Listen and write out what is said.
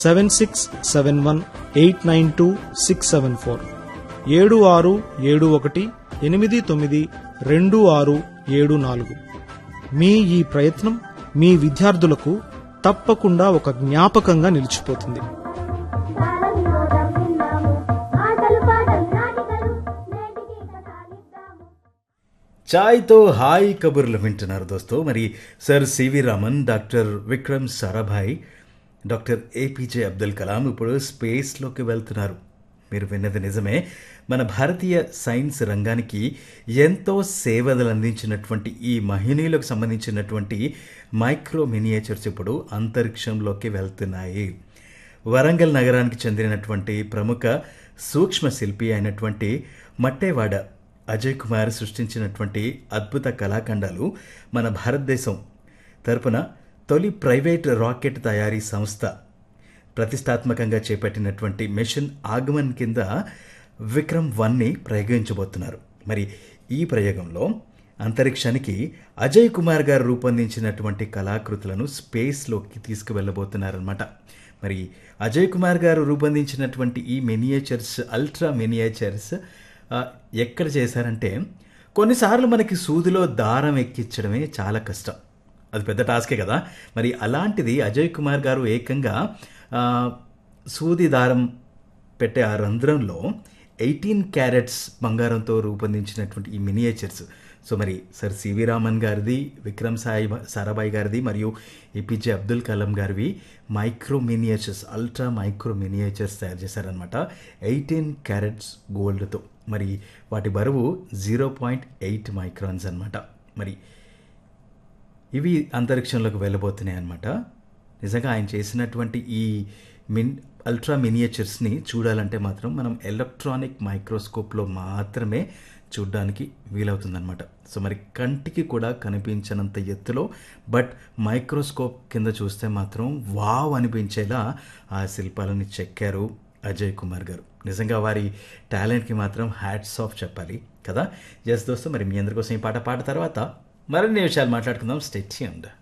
seven six seven one eight nine two six seven four ఏడు ఆరు ఏడు ఒకటి ఎనిమిది తొమ్మిది రెండు ఆరు ఏడు నాలుగు మీ ఈ ప్రయత్నం మీ విద్యార్థులకు తప్పకుండా ఒక జ్ఞాపకంగా నిలిచిపోతుంది బాలవినోదం విన్నాము ఆటలు పాటలు నాటికలు నేటికి కథాలిద్దాము చాయ్తో హాయ్ కబుర్లు వింటున్నారు దోస్తో మరి sir CV Raman doctor Vikram Sarabhai doctor APJ Abdul Kalam ఇప్పుడు స్పేస్లోకి వెళ్తున్నారు మీరు విన్నది నిజమే మన భారతీయ సైన్స్ రంగానికి ఎంతో సేవలు అందించినటువంటి ఈ మహిళలకు సంబంధించినటువంటి మైక్రో మినియేచర్స్ ఇప్పుడు అంతరిక్షంలోకి వెళ్తున్నాయి వరంగల్ నగరానికి చెందినటువంటి ప్రముఖ సూక్ష్మ శిల్పి అయినటువంటి మట్టేవాడ అజయ్ కుమార్ సృష్టించినటువంటి అద్భుత కళాఖండాలు మన భారతదేశం తరపున తొలి ప్రైవేట్ రాకెట్ తయారీ సంస్థ ప్రతిష్టాత్మకంగా చేపట్టినటువంటి మిషన్ ఆగమన్ కింద విక్రమ్ వన్ని ప్రయోగించబోతున్నారు మరి ఈ ప్రయోగంలో అంతరిక్షానికి అజయ్ కుమార్ గారు రూపొందించినటువంటి కళాకృతులను స్పేస్లోకి తీసుకువెళ్ళబోతున్నారనమాట మరి అజయ్ కుమార్ గారు రూపొందించినటువంటి ఈ మినియేచర్స్ అల్ట్రా మినియేచర్స్ ఆ, ఎక్కడ చేశారంటే కొన్నిసార్లు మనకి సూదిలో దారం ఎక్కించడమే చాలా కష్టం అది పెద్ద టాస్కే కదా మరి అలాంటిది అజయ్ కుమార్ గారు ఏకంగా ఆ, సూది దారం పెట్టే ఆ రంధ్రంలో ఎయిటీన్ క్యారెట్స్ బంగారంతో రూపొందించినటువంటి ఈ మినియేచర్స్ సో మరి సర్ సివి రామన్ గారిది విక్రమ్ సాయి సారాభాయ్ గారిది మరియు ఏపీజే అబ్దుల్ కలాం గారివి micro miniatures ultra micro miniatures తయారు చేశారనమాట ఎయిటీన్ క్యారెట్స్ గోల్డ్తో మరి వాటి బరువు జీరో పాయింట్ ఎయిట్ మైక్రాన్స్ అనమాట మరి ఇవి అంతరిక్షంలోకి వెళ్ళబోతున్నాయి అనమాట నిజంగా ఆయన చేసినటువంటి ఈ మిన్ అల్ట్రా మినియేచర్స్ని చూడాలంటే మాత్రం మనం ఎలక్ట్రానిక్ మైక్రోస్కోప్లో మాత్రమే చూడడానికి వీలవుతుందన్నమాట సో మరి కంటికి కూడా కనిపించనంత ఎత్తులో బట్ మైక్రోస్కోప్ కింద చూస్తే మాత్రం వావ్ అనిపించేలా ఆ శిల్పాలని చెక్కారు అజయ్ కుమార్ గారు నిజంగా వారి టాలెంట్కి మాత్రం హ్యాట్స్ ఆఫ్ చెప్పాలి కదా జస్ట్ దోస్తు మరి మీ అందరి కోసం ఈ పాట పాట తర్వాత మరిన్ని విషయాలు మాట్లాడుకుందాం స్టెచ్యూండ్